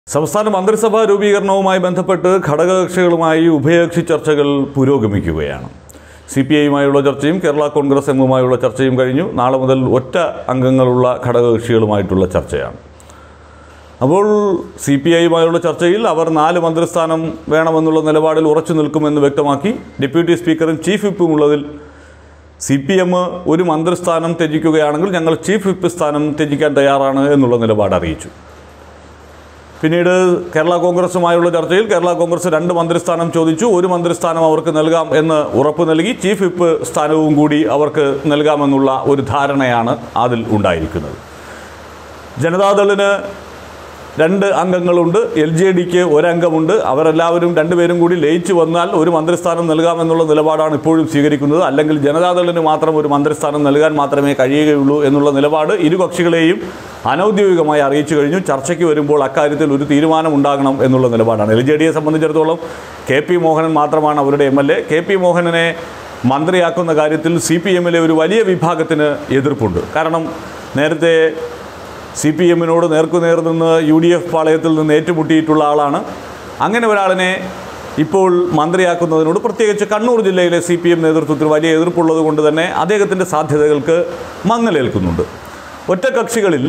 സംസ്ഥാന മന്ത്രിസഭാ രൂപീകരണവുമായി ബന്ധപ്പെട്ട് ഘടകകക്ഷികളുമായി ഉഭയകക്ഷി ചർച്ചകൾ പുരോഗമിക്കുകയാണ് സി പി ഐയുമായുള്ള ചർച്ചയും കേരള കോൺഗ്രസ് എമ്മുമായുള്ള ചർച്ചയും കഴിഞ്ഞു നാളെ മുതൽ ഒറ്റ അംഗങ്ങളുള്ള ഘടകകക്ഷികളുമായിട്ടുള്ള ചർച്ചയാണ് അപ്പോൾ സി പി ഐയുമായുള്ള ചർച്ചയിൽ അവർ നാല് മന്ത്രിസ്ഥാനം വേണമെന്നുള്ള നിലപാടിൽ ഉറച്ചു നിൽക്കുമെന്ന് വ്യക്തമാക്കി ഡെപ്യൂട്ടി സ്പീക്കറും ചീഫ് വിപ്പും ഉള്ളതിൽ സി പി എം ഒരു മന്ത്രിസ്ഥാനം ത്യജിക്കുകയാണെങ്കിൽ ഞങ്ങൾ ചീഫ് വിപ്പ് സ്ഥാനം ത്യജിക്കാൻ തയ്യാറാണ് എന്നുള്ള നിലപാട് അറിയിച്ചു പിന്നീട് കേരള കോൺഗ്രസുമായുള്ള ചർച്ചയിൽ കേരള കോൺഗ്രസ് രണ്ട് മന്ത്രിസ്ഥാനം ചോദിച്ചു ഒരു മന്ത്രിസ്ഥാനം അവർക്ക് നൽകാം എന്ന് ഉറപ്പ് നൽകി ചീഫ് വിപ്പ് സ്ഥാനവും കൂടി അവർക്ക് നൽകാമെന്നുള്ള ഒരു ധാരണയാണ് അതിൽ ഉണ്ടായിരിക്കുന്നത് ജനതാദളിന് രണ്ട് അംഗങ്ങളുണ്ട് എൽ ജെ ഡിക്ക് ഒരംഗമുണ്ട് അവരെല്ലാവരും രണ്ടുപേരും കൂടി ലയിച്ചു വന്നാൽ ഒരു മന്ത്രിസ്ഥാനം നൽകാമെന്നുള്ള നിലപാടാണ് ഇപ്പോഴും സ്വീകരിക്കുന്നത് അല്ലെങ്കിൽ ജനതാദളിന് മാത്രം ഒരു മന്ത്രിസ്ഥാനം നൽകാൻ മാത്രമേ കഴിയുകയുള്ളൂ എന്നുള്ള നിലപാട് ഇരു കക്ഷികളെയും അനൗദ്യോഗികമായി അറിയിച്ചു കഴിഞ്ഞു ചർച്ചയ്ക്ക് വരുമ്പോൾ അക്കാര്യത്തിൽ ഒരു തീരുമാനം ഉണ്ടാകണം എന്നുള്ള നിലപാടാണ് എൽ ജെ ഡിയെ സംബന്ധിച്ചിടത്തോളം കെ പി മോഹനൻ മാത്രമാണ് അവരുടെ M L A K P മോഹനനെ മന്ത്രിയാക്കുന്ന കാര്യത്തിൽ സി പി എമ്മിലെ ഒരു വലിയ വിഭാഗത്തിന് എതിർപ്പുണ്ട് കാരണം നേരത്തെ സി പി എമ്മിനോട് നേർക്കുനേർ നിന്ന് യു ഡി എഫ് പാളയത്തിൽ നിന്ന് ഏറ്റുമുട്ടിയിട്ടുള്ള ആളാണ് അങ്ങനെ ഒരാളിനെ ഇപ്പോൾ മന്ത്രിയാക്കുന്നതിനോട് പ്രത്യേകിച്ച് കണ്ണൂർ ജില്ലയിലെ സി പി എം നേതൃത്വത്തിൽ വലിയ എതിർപ്പുള്ളത് കൊണ്ട് തന്നെ അദ്ദേഹത്തിൻ്റെ സാധ്യതകൾക്ക് മങ്ങലേൽക്കുന്നുണ്ട് ഒറ്റക്കക്ഷികളിൽ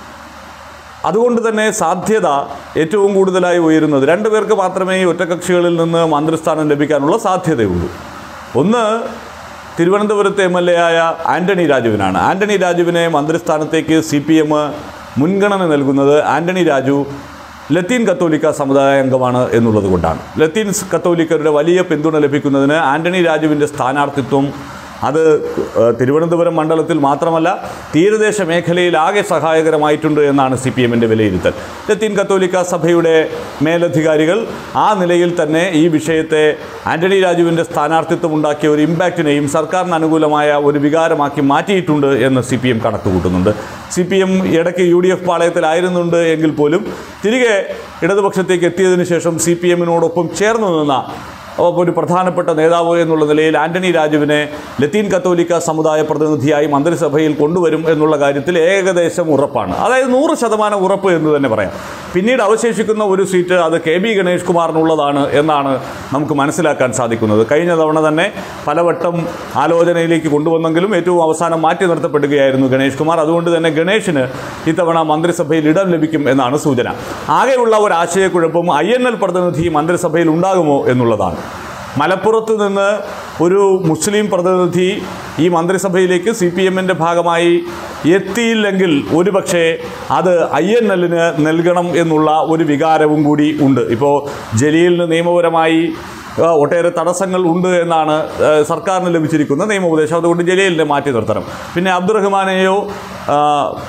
അതുകൊണ്ട് തന്നെ സാധ്യത ഏറ്റവും കൂടുതലായി ഉയരുന്നത് രണ്ടു പേർക്ക് മാത്രമേ ഈ ഒറ്റക്കക്ഷികളിൽ നിന്ന് മന്ത്രിസ്ഥാനം ലഭിക്കാനുള്ള സാധ്യതയുള്ളൂ ഒന്ന് തിരുവനന്തപുരത്തെ എം എൽ എ ആയ ആന്റണി രാജുവിനാണ് ആന്റണി രാജുവിനെ മന്ത്രിസ്ഥാനത്തേക്ക് സി പി എം മുൻഗണന നൽകുന്നത് ആന്റണി രാജു ലത്തീൻ കത്തോലിക്ക സമുദായ അംഗമാണ് എന്നുള്ളത് കൊണ്ടാണ് ലത്തീൻ കത്തോലിക്കരുടെ വലിയ പിന്തുണ ലഭിക്കുന്നതിന് ആന്റണി രാജുവിൻ്റെ സ്ഥാനാർത്ഥിത്വം അത് ഏഹ്, തിരുവനന്തപുരം മണ്ഡലത്തിൽ മാത്രമല്ല തീരദേശ മേഖലയിൽ ആകെ സഹായകരമായിട്ടുണ്ട് എന്നാണ് സി പി എമ്മിൻ്റെ വിലയിരുത്തൽ ലത്തീൻ കത്തോലിക്ക സഭയുടെ മേലധികാരികൾ ആ നിലയിൽ തന്നെ ഈ വിഷയത്തെ ആന്റണി രാജുവിൻ്റെ സ്ഥാനാർത്ഥിത്വം ഉണ്ടാക്കിയ ഒരു ഇമ്പാക്റ്റിനെയും സർക്കാരിന് അനുകൂലമായ ഒരു വികാരമാക്കി മാറ്റിയിട്ടുണ്ട് എന്ന് സി പി എം കണക്ക് കൂട്ടുന്നുണ്ട് സി പി എം ഇടയ്ക്ക് യു ഡി എഫ് പാളയത്തിലായിരുന്നുണ്ട് എങ്കിൽ പോലും തിരികെ ഇടതുപക്ഷത്തേക്ക് എത്തിയതിനു ശേഷം സി പി എമ്മിനോടൊപ്പം ചേർന്ന് നിന്ന അപ്പോൾ ഒരു പ്രധാനപ്പെട്ട നേതാവ് എന്നുള്ള നിലയിൽ ആന്റണി രാജുവിനെ ലത്തീൻ കത്തോലിക്ക സമുദായ പ്രതിനിധിയായി മന്ത്രിസഭയിൽ കൊണ്ടുവരും എന്നുള്ള കാര്യത്തിൽ ഏകദേശം ഉറപ്പാണ് അതായത് നൂറ് ശതമാനം ഉറപ്പ് എന്ന് തന്നെ പറയാം പിന്നീട് അവശേഷിക്കുന്ന ഒരു സീറ്റ് അത് കെ ബി ഗണേഷ് കുമാറിനുള്ളതാണ് എന്നാണ് നമുക്ക് മനസ്സിലാക്കാൻ സാധിക്കുന്നത് കഴിഞ്ഞ തവണ തന്നെ പലവട്ടം ആലോചനയിലേക്ക് കൊണ്ടുവന്നെങ്കിലും ഏറ്റവും അവസാനം മാറ്റി നിർത്തപ്പെടുകയായിരുന്നു ഗണേഷ് കുമാർ അതുകൊണ്ട് തന്നെ ഗണേഷിന് ഇത്തവണ മന്ത്രിസഭയിൽ ഇടം ലഭിക്കും എന്നാണ് സൂചന ആകെയുള്ള ഒരു ആശയക്കുഴപ്പം ഐ എൻ എൽ പ്രതിനിധി മന്ത്രിസഭയിൽ ഉണ്ടാകുമോ എന്നുള്ളതാണ് മലപ്പുറത്ത് നിന്ന് ഒരു മുസ്ലിം പ്രതിനിധി ഈ മന്ത്രിസഭയിലേക്ക് സി പി എമ്മിൻ്റെ ഭാഗമായി എത്തിയില്ലെങ്കിൽ ഒരുപക്ഷെ അത് ഐ എൻ എല്ലിന് നൽകണം എന്നുള്ള ഒരു വികാരവും കൂടി ഉണ്ട് ഇപ്പോൾ ജലീലിന് നിയമപരമായി ആ, ഒട്ടേറെ തടസ്സങ്ങൾ ഉണ്ട് എന്നാണ് ആ, സർക്കാരിന് ലഭിച്ചിരിക്കുന്ന നിയമോപദേശം അതുകൊണ്ട് ജലീലിനെ മാറ്റി നിർത്തണം പിന്നെ അബ്ദുറഹ്മാനെയോ ആ,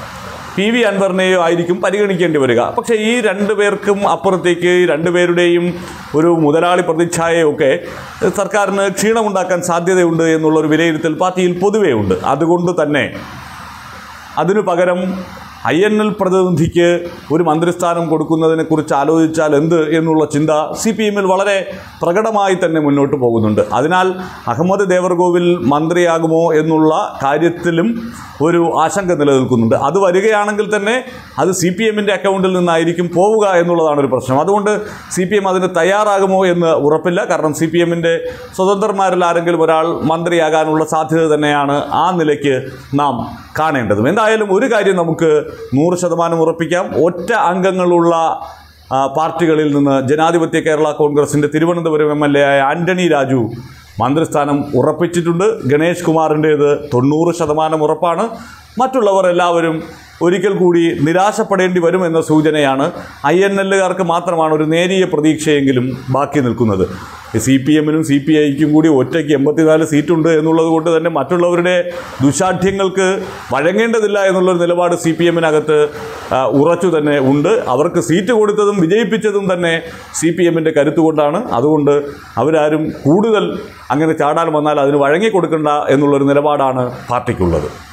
പി വി അൻവറിനെയോ ആയിരിക്കും പരിഗണിക്കേണ്ടി വരിക പക്ഷേ ഈ രണ്ടു പേർക്കും അപ്പുറത്തേക്ക് ഈ രണ്ടുപേരുടെയും ഒരു മുതലാളി പ്രതിച്ഛായയൊക്കെ സർക്കാരിന് ക്ഷീണമുണ്ടാക്കാൻ സാധ്യതയുണ്ട് എന്നുള്ളൊരു വിലയിരുത്തൽ പാർട്ടിയിൽ പൊതുവേ ഉണ്ട് അതുകൊണ്ട് തന്നെ അതിനു പകരം ഐ എൻ എൽ പ്രതിനിധിക്ക് ഒരു മന്ത്രിസ്ഥാനം കൊടുക്കുന്നതിനെ കുറിച്ച് ആലോചിച്ചാൽ എന്ത് എന്നുള്ള ചിന്ത സി പി എമ്മിൽ വളരെ പ്രകടമായി തന്നെ മുന്നോട്ട് പോകുന്നുണ്ട് അതിനാൽ അഹമ്മദ് ദേവർകോവിൽ മന്ത്രിയാകുമോ എന്നുള്ള കാര്യത്തിലും ഒരു ആശങ്ക നിലനിൽക്കുന്നുണ്ട് അത് വരികയാണെങ്കിൽ തന്നെ അത് സി പി എമ്മിൻ്റെ അക്കൗണ്ടിൽ നിന്നായിരിക്കും പോവുക എന്നുള്ളതാണ് ഒരു പ്രശ്നം അതുകൊണ്ട് സി പി എം അതിന് തയ്യാറാകുമോ എന്ന് ഉറപ്പില്ല കാരണം സി പി എമ്മിൻ്റെ സ്വതന്ത്രന്മാരിൽ ആരെങ്കിലും ഒരാൾ മന്ത്രിയാകാനുള്ള സാധ്യത തന്നെയാണ് ആ നിലയ്ക്ക് നാം കാണേണ്ടതും എന്തായാലും ഒരു കാര്യം നമുക്ക് നൂറ് ശതമാനം ഉറപ്പിക്കാം ഒറ്റ അംഗങ്ങളുള്ള ആ, പാർട്ടികളിൽ നിന്ന് ജനാധിപത്യ കേരള കോൺഗ്രസിൻ്റെ തിരുവനന്തപുരം എം എൽ എ ആയ ആന്റണി രാജു മന്ത്രിസ്ഥാനം ഉറപ്പിച്ചിട്ടുണ്ട് ഗണേഷ് കുമാറിൻ്റേത് തൊണ്ണൂറ് ശതമാനം ഉറപ്പാണ് മറ്റുള്ളവർ എല്ലാവരും ഒരിക്കൽ കൂടി നിരാശപ്പെടേണ്ടി വരുമെന്ന സൂചനയാണ് ഐ എൻ എല്ലുകാർക്ക് മാത്രമാണ് ഒരു നേരിയ പ്രതീക്ഷയെങ്കിലും ബാക്കി നിൽക്കുന്നത് സി പി എമ്മിനും സി പി ഐക്കും കൂടി ഒറ്റയ്ക്ക് എൺപത്തിനാല് സീറ്റുണ്ട് എന്നുള്ളത് കൊണ്ട് തന്നെ മറ്റുള്ളവരുടെ ദുശാഠ്യങ്ങൾക്ക് വഴങ്ങേണ്ടതില്ല എന്നുള്ളൊരു നിലപാട് സി പി എമ്മിനകത്ത് ഉറച്ചു തന്നെ ഉണ്ട് അവർക്ക് സീറ്റ് കൊടുത്തതും വിജയിപ്പിച്ചതും തന്നെ സി പി എമ്മിൻ്റെ കരുത്തുകൊണ്ടാണ് അതുകൊണ്ട് അവരാരും കൂടുതൽ അങ്ങനെ ചാടാൻ വന്നാൽ അതിന് വഴങ്ങിക്കൊടുക്കണ്ട എന്നുള്ളൊരു നിലപാടാണ് പാർട്ടിക്കുള്ളത്